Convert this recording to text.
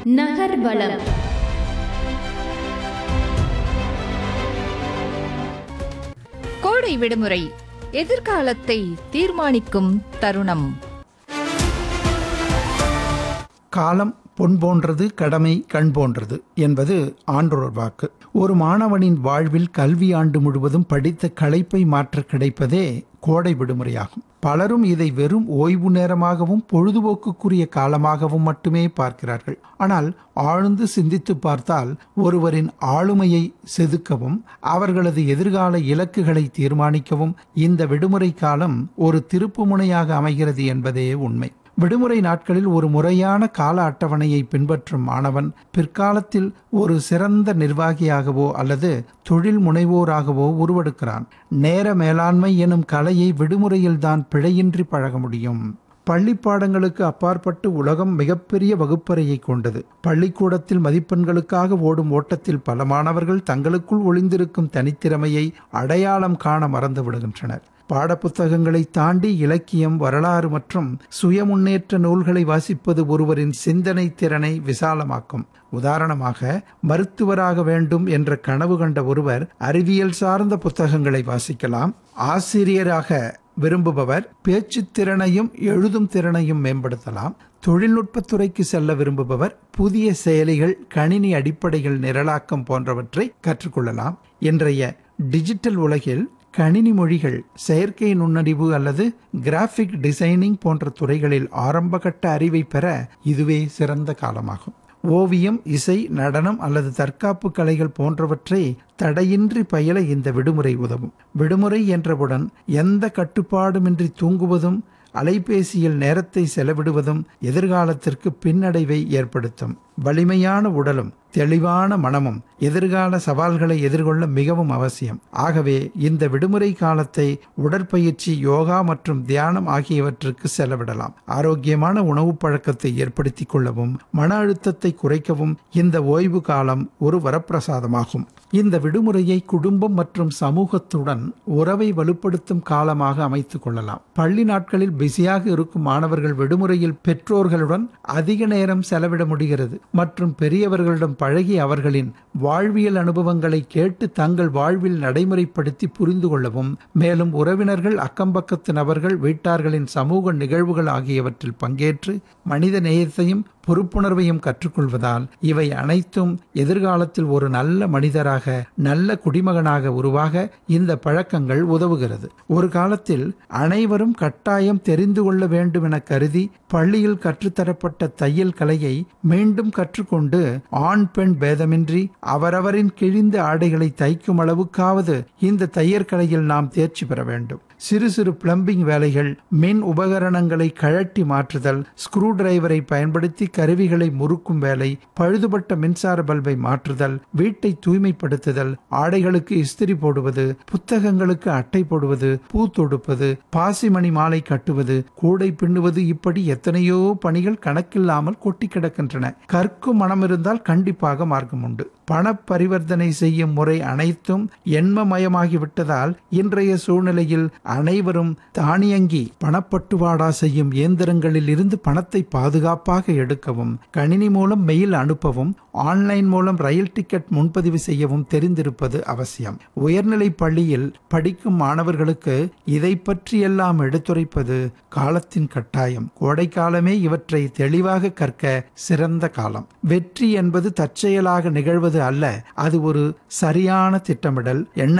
நகர்வலம் கோடை விடுமுறை எதிர்காலத்தை தீர்மானிக்கும் தருணம் காலம் பொன் போன்றது கடமை கண் போன்றது என்பது ஆன்றோர் வாக்கு ஒரு மாணவனின் வாழ்வில் கல்வி ஆண்டு முழுவதும் படித்த களைப்பை மாற்ற கிடைப்பதே கோடை விடுமுறையாகும் பலரும் இதை வெறும் ஓய்வு நேரமாகவும் பொழுதுபோக்குக்குரிய காலமாகவும் மட்டுமே பார்க்கிறார்கள் ஆனால் ஆழ்ந்து சிந்தித்து பார்த்தால் ஒருவரின் ஆளுமையை செதுக்கவும் அவர்களது எதிர்கால இலக்குகளை தீர்மானிக்கவும் இந்த விடுமுறை காலம் ஒரு திருப்புமுனையாக அமைகிறது என்பதே உண்மை விடுமுறை நாட்களில் ஒரு முறையான கால அட்டவணையை பின்பற்றும் மாணவன் பிற்காலத்தில் ஒரு சிறந்த நிர்வாகியாகவோ அல்லது தொழில் முனைவோராகவோ உருவெடுக்கிறான் நேர மேலாண்மை எனும் கலையை விடுமுறையில்தான் பிழையின்றி பழக முடியும் பள்ளி பாடங்களுக்கு அப்பாற்பட்டு உலகம் மிகப்பெரிய வகுப்பறையை கொண்டது பள்ளிக்கூடத்தில் மதிப்பெண்களுக்காக ஓடும் ஓட்டத்தில் பல மாணவர்கள் தங்களுக்குள் ஒளிந்திருக்கும் தனித்திறமையை அடையாளம் காண மறந்து விடுகின்றனர் பாடப்புத்தகங்களை தாண்டி இலக்கியம் வரலாறு மற்றும் சுய முன்னேற்ற நூல்களை வாசிப்பது ஒருவரின் சிந்தனை திறனை விசாலமாக்கும் உதாரணமாக மருத்துவராக வேண்டும் என்ற கனவு கண்ட ஒருவர் அறிவியல் சார்ந்த புத்தகங்களை வாசிக்கலாம் ஆசிரியராக விரும்புபவர் பேச்சுத் திறனையும் எழுதும் திறனையும் மேம்படுத்தலாம் தொழில்நுட்பத்துறைக்கு செல்ல விரும்புபவர் புதிய செயலிகள் கணினி அடிப்படைகள் நிரலாக்கம் போன்றவற்றை கற்றுக்கொள்ளலாம் இன்றைய டிஜிட்டல் உலகில் கணினி மொழிகள் செயற்கை நுண்ணறிவு அல்லது கிராஃபிக் டிசைனிங் போன்ற துறைகளில் ஆரம்பகட்ட அறிவை பெற இதுவே சிறந்த காலமாகும் ஓவியம் இசை நடனம் அல்லது தற்காப்பு கலைகள் போன்றவற்றை தடையின்றி பயில இந்த விடுமுறை உதவும் விடுமுறை என்றவுடன் எந்த கட்டுப்பாடுமின்றி தூங்குவதும் அலைபேசியில் நேரத்தை செலவிடுவதும் எதிர்காலத்திற்கு பின்னடைவை ஏற்படுத்தும் வலிமையான உடலும் தெளிவான மனமும் எதிர்கால சவால்களை எதிர்கொள்ள மிகவும் அவசியம் ஆகவே இந்த விடுமுறை காலத்தை உடற்பயிற்சி யோகா மற்றும் தியானம் ஆகியவற்றுக்கு செலவிடலாம் ஆரோக்கியமான உணவு பழக்கத்தை ஏற்படுத்திக் கொள்ளவும் மன அழுத்தத்தை குறைக்கவும் இந்த ஓய்வு காலம் ஒரு வரப்பிரசாதமாகும் இந்த விடுமுறையை குடும்பம் மற்றும் சமூகத்துடன் உறவை வலுப்படுத்தும் காலமாக அமைத்துக் கொள்ளலாம் பள்ளி நாட்களில் பிஸியாக இருக்கும் மாணவர்கள் விடுமுறையில் பெற்றோர்களுடன் அதிக நேரம் செலவிட முடிகிறது மற்றும் பெரியவர்களிடம் பழகி அவர்களின் வாழ்வியல் அனுபவங்களை கேட்டு தங்கள் வாழ்வில் நடைமுறைப்படுத்தி புரிந்து கொள்ளவும் மேலும் உறவினர்கள் அக்கம்பக்கத்து நபர்கள் வீட்டார்களின் சமூக நிகழ்வுகள் ஆகியவற்றில் பங்கேற்று மனித நேயத்தையும் பொறுப்புணர்வையும் கற்றுக்கொள்வதால் இவை அனைத்தும் எதிர்காலத்தில் ஒரு நல்ல மனிதராக நல்ல குடிமகனாக உருவாக இந்த பழக்கங்கள் உதவுகிறது ஒரு காலத்தில் அனைவரும் கட்டாயம் தெரிந்து கொள்ள வேண்டும் என கருதி பள்ளியில் கற்றுத்தரப்பட்ட தையல் கலையை மீண்டும் கற்றுக்கொண்டு ஆண் பெண் பேதமின்றி அவரவரின் கிழிந்த ஆடைகளை தைக்கும் அளவுக்காவது இந்த தையற்கலையில் நாம் தேர்ச்சி பெற வேண்டும் சிறு சிறு பிளம்பிங் வேலைகள் மின் உபகரணங்களை கழட்டி மாற்றுதல் ஸ்க்ரூ டிரைவரை பயன்படுத்தி கருவிகளை முறுக்கும் வேலை பழுதுபட்ட மின்சார பல்பை மாற்றுதல் வீட்டை தூய்மைப்படுத்துதல் ஆடைகளுக்கு இஸ்திரி போடுவது புத்தகங்களுக்கு அட்டை போடுவது பூ தொடுப்பது பாசிமணி மாலை கட்டுவது கூடை பின்னுவது இப்படி எத்தனையோ பணிகள் கணக்கில்லாமல் கொட்டி கிடக்கின்றன கற்கும் மனம் இருந்தால் கண்டிப்பாக மார்க்கம் உண்டு பண பரிவர்த்தனை செய்யும் முறை அனைத்தும் எண்மமயமாகி விட்டதால் இன்றைய சூழ்நிலையில் அனைவரும் தானியங்கி பணப்பட்டுவாடா செய்யும் இயந்திரங்களில் இருந்து பணத்தை பாதுகாப்பாக எடுக்கவும் கணினி மூலம் மெயில் அனுப்பவும் ஆன்லைன் மூலம் ரயில் டிக்கெட் முன்பதிவு செய்யவும் தெரிந்திருப்பது அவசியம் உயர்நிலை பள்ளியில் படிக்கும் மாணவர்களுக்கு இதை பற்றியெல்லாம் எடுத்துரைப்பது காலத்தின் கட்டாயம் கோடைக்காலமே இவற்றை தெளிவாக கற்க சிறந்த காலம் வெற்றி என்பது தற்செயலாக நிகழ்வது அல்ல அது ஒரு சரியான திட்டமிடல் எண்ண